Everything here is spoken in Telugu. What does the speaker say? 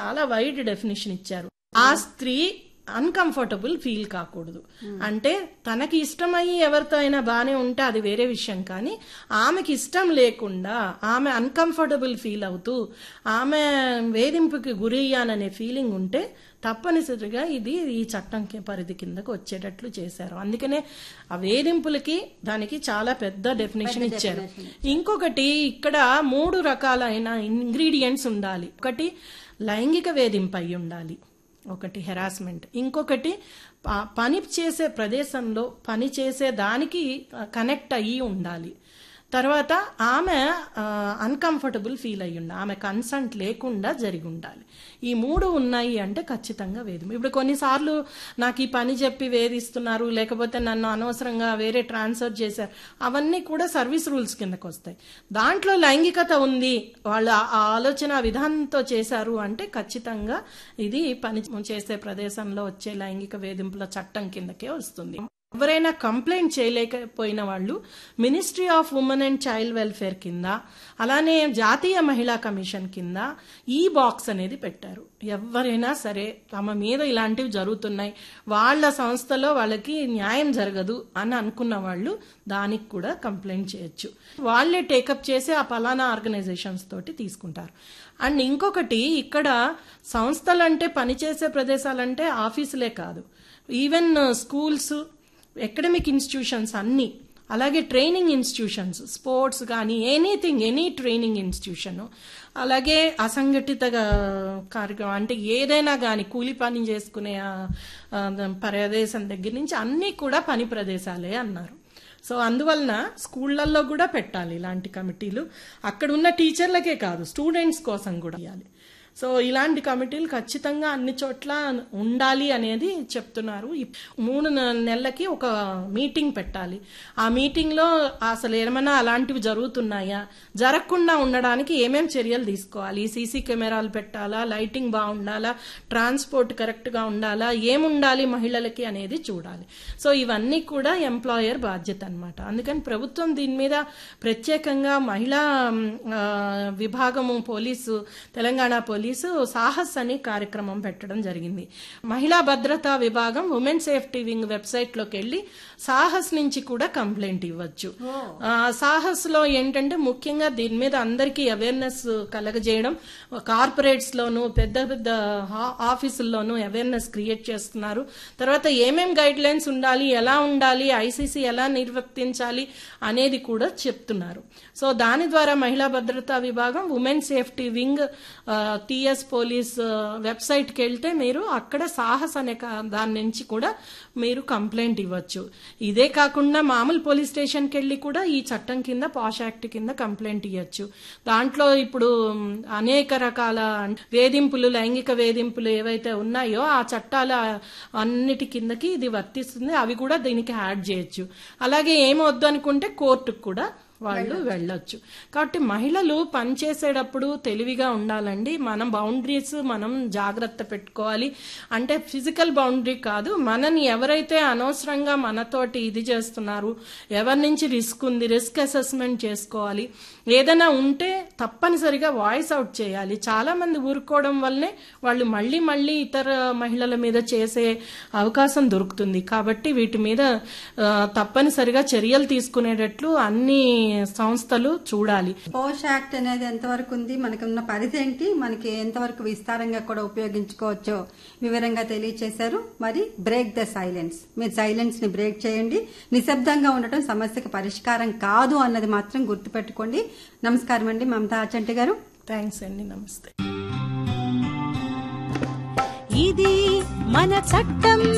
చాలా వైడ్ డెఫినేషన్ ఇచ్చారు ఆ స్త్రీ అన్కంఫర్టబుల్ ఫీల్ కాకూడదు అంటే తనకి ఇష్టమయ్యి ఎవరితో అయినా బానే ఉంటే అది వేరే విషయం కానీ ఆమెకి ఇష్టం లేకుండా ఆమె అన్కంఫర్టబుల్ ఫీల్ అవుతూ ఆమె వేధింపుకి గురి అయ్యాననే ఫీలింగ్ ఉంటే తప్పనిసరిగా ఇది ఈ చట్టం కి- పరిధి కిందకు వచ్చేటట్లు చేశారు అందుకనే ఆ వేధింపులకి దానికి చాలా పెద్ద డెఫినేషన్ ఇచ్చారు ఇంకొకటి ఇక్కడ మూడు రకాలైన ఇంగ్రీడియంట్స్ ఉండాలి ఒకటి లైంగిక వేధింపు అయి ఉండాలి ఒకటి హెరాస్మెంట్ ఇంకొకటి ప- పని చేసే ప్రదేశంలో పని చేసే దానికి కనెక్ట్ అయ్యి ఉండాలి తర్వాత ఆమె అన్కంఫర్టబుల్ ఫీల్ అయ్యి ఉండాలి ఆమె కన్సంట్ లేకుండా జరిగి ఉండాలి ఈ మూడు ఉన్నాయి అంటే ఖచ్చితంగా వేధం ఇప్పుడు కొన్నిసార్లు నాకు ఈ పని చెప్పి వేధిస్తున్నారు లేకపోతే నన్ను అనవసరంగా వేరే ట్రాన్స్ఫర్ చేశారు అవన్నీ కూడా సర్వీస్ రూల్స్ కిందకు వస్తాయి దాంట్లో లైంగికత ఉంది వాళ్ళు ఆ ఆ ఆలోచన ఆ విధానంతో చేశారు అంటే ఖచ్చితంగా ఇది పని చేసే ప్రదేశంలో వచ్చే లైంగిక వేధింపుల చట్టం కిందకే వస్తుంది ఎవరైనా కంప్లైంట్ చేయలేకపోయిన వాళ్ళు ministry of women and child welfare కింద అలానే జాతీయ మహిళా కమిషన్ కింద ఈ బాక్స్ అనేది పెట్టారు ఎవరైనా సరే తమ మీద ఇలాంటివి జరుగుతున్నాయి వాళ్ళ సంస్థలో వాళ్ళకి న్యాయం జరగదు అని అనుకున్న వాళ్ళు దానికి కూడా కంప్లైంట్ చేయొచ్చు వాళ్ళే టేకప్ చేసి ఆ పలానా ఆర్గనైజేషన్స్ తోటి తీసుకుంటారు అండ్ ఇంకొకటి ఇక్కడ సంస్థలంటే పనిచేసే ప్రదేశాలంటే ఆఫీసులే కాదు ఈవెన్ స్కూల్స్ అకాడమిక్ ఇన్స్టిట్యూషన్స్ అన్ని అలాగే ట్రైనింగ్ ఇన్స్టిట్యూషన్స్ స్పోర్ట్స్ కానీ ఎనీథింగ్ ఎనీ ట్రైనింగ్ ఇన్స్టిట్యూషన్ అలాగే అసంఘటిత గా- కార్యక్రమం అంటే ఏదైనా కానీ కూలి పని చేసుకునే ఆ, ఆ, ప్రదేశం దగ్గర నుంచి అన్నీ కూడా పని ప్రదేశాలే అన్నారు సో అందువలన స్కూళ్ళల్లో కూడా పెట్టాలి ఇలాంటి కమిటీలు అక్కడ ఉన్న టీచర్లకే కాదు స్టూడెంట్స్ కోసం కూడా ఇవ్వాలి సో ఇలాంటి కమిటీలు ఖచ్చితంగా అన్ని చోట్ల ఉండాలి అనేది చెప్తున్నారు ఈ మూడు నె- నెలలకి ఒక మీటింగ్ పెట్టాలి ఆ మీటింగ్ లో అసలు ఏమైనా అలాంటివి జరుగుతున్నాయా జరగకుండా ఉండడానికి ఏమేం చర్యలు తీసుకోవాలి సీసీ కెమెరాలు పెట్టాలా లైటింగ్ బాగుండాలా ట్రాన్స్పోర్ట్ కరెక్ట్ గా ఉండాలా ఏముండాలి మహిళలకి అనేది చూడాలి సో ఇవన్నీ కూడా ఎంప్లాయర్ బాధ్యత అన్నమాట అందుకని ప్రభుత్వం దీని మీద ప్రత్యేకంగా మహిళా మ్, ఆ, విభాగము పోలీసు తెలంగాణ పోలీసు సాహస్ అని కార్యక్రమం పెట్టడం జరిగింది మహిళా భద్రతా విభాగం ఉమెన్ సేఫ్టీ వింగ్ వెబ్సైట్ లోకి వెళ్లి సాహస్ నుంచి కూడా కంప్లైంట్ ఇవ్వచ్చు ఆ, సాహస్ లో ఏంటంటే ముఖ్యంగా దీని మీద అందరికీ అవేర్నెస్ కలగజేయడం కార్పొరేట్స్ లోను పెద్ద పెద్ద హా- ఆఫీసుల్లోనూ అవేర్నెస్ క్రియేట్ చేస్తున్నారు తర్వాత ఏమేం గైడ్ లైన్స్ ఉండాలి ఎలా ఉండాలి ఐసీసీ ఎలా నిర్వర్తించాలి అనేది కూడా చెప్తున్నారు సో దాని ద్వారా మహిళా భద్రతా విభాగం women safety wing T S police website కి వెళ్తే మీరు అక్కడ సాహస్ అనే కా- దాని నుంచి కూడా మీరు కంప్లైంట్ ఇవ్వచ్చు ఇదే కాకుండా మామూలు పోలీస్ స్టేషన్ కి వెళ్ళి కూడా ఈ చట్టం కింద పాష్ యాక్ట్ కింద కంప్లైంట్ ఇవ్వచ్చు దాంట్లో ఇప్పుడు మ్, అనేక రకాల వేధింపులు లైంగిక వేధింపులు ఏవైతే ఉన్నాయో ఆ చట్టాల అన్నిటి కిందకి ఇది వర్తిస్తుంది అవి కూడా దీనికి యాడ్ చేయొచ్చు అలాగే ఏం వద్దు అనుకుంటే కోర్టుకు కూడా వాళ్ళు వెళ్ళొచ్చు కాబట్టి మహిళలు పనిచేసేటప్పుడు తెలివిగా ఉండాలండి మనం బౌండరీస్ మనం జాగ్రత్త పెట్టుకోవాలి అంటే ఫిజికల్ బౌండరీ కాదు మనని ఎవరైతే అనవసరంగా మనతోటి ఇది చేస్తున్నారు ఎవరి నుంచి రిస్క్ ఉంది రిస్క్ అసెస్మెంట్ చేసుకోవాలి ఏదైనా ఉంటే తప్పనిసరిగా వాయిస్ అవుట్ చేయాలి చాలా మంది ఊరుకోవడం వల్లనే వాళ్ళు మళ్ళీ మళ్ళీ ఇతర మహిళల మీద చేసే అవకాశం దొరుకుతుంది కాబట్టి వీటి మీద ఆ, తప్పనిసరిగా చర్యలు తీసుకునేటట్లు అన్ని సంస్థలు చూడాలి పోష్ యాక్ట్ అనేది ఎంతవరకు ఉంది మనకి ఉన్న పరిధి ఏంటి మనకి ఎంతవరకు విస్తారంగా కూడా ఉపయోగించుకోవచ్చో వివరంగా తెలియచేశారు మరి బ్రేక్ ద సైలెన్స్ మీరు సైలెన్స్ ని బ్రేక్ చేయండి నిశ్శబ్దంగా ఉండటం సమస్యకు పరిష్కారం కాదు అన్నది మాత్రం గుర్తుపెట్టుకోండి నమస్కారం అండి మమతా అచంటి గారు థ్యాంక్స్ అండి నమస్తే ఇది మన చట్టం